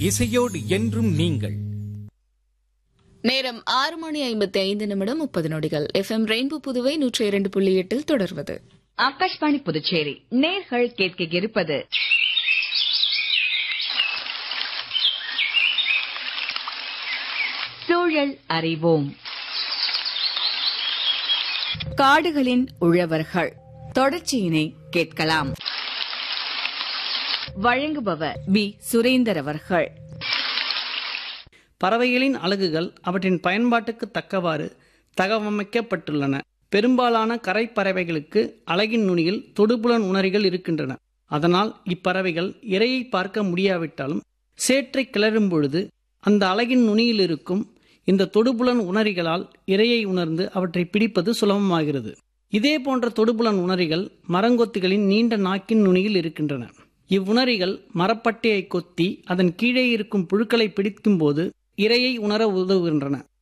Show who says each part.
Speaker 1: இசையோடு என்றும் நீங்கள்
Speaker 2: நேரம் ஆறு மணி ஐம்பத்தி ஐந்து நிமிடம் முப்பது நொடிகள் எஃப்எம் ரெயின்போ புதுவை நூற்றி இரண்டு புள்ளி எட்டில் தொடர்வது
Speaker 3: ஆகாஷ்வாணி புதுச்சேரி நேர்கள் கேட்க இருப்பது சூழல் அறிவோம் காடுகளின் உழவர்கள் தொடர்ச்சியினை கேட்கலாம் வழங்குபவர் பி சுரேந்தர் அவர்கள்
Speaker 4: பறவைகளின் அலகுகள் அவற்றின் பயன்பாட்டுக்கு தக்கவாறு தகவமைக்கப்பட்டுள்ளன பெரும்பாலான கரை பறவைகளுக்கு அலகின் நுனியில் தொடுபுலன் உணரிகள் இருக்கின்றன அதனால் இப்பறவைகள் இரையை பார்க்க முடியாவிட்டாலும் சேற்றை கிளறும் பொழுது அந்த அலகின் நுனியில் இருக்கும் இந்த தொடுபுலன் உணரிகளால் இரையை உணர்ந்து அவற்றை பிடிப்பது சுலபமாகிறது இதே போன்ற தொடுபுலன் உணரிகள் மரங்கொத்திகளின் நீண்ட நாக்கின் நுனியில் இருக்கின்றன இவ்வுணரிகள் மரப்பட்டையை கொத்தி அதன் கீழே இருக்கும் புழுக்களை பிடிக்கும்போது இரையை உணர உதவுகின்றன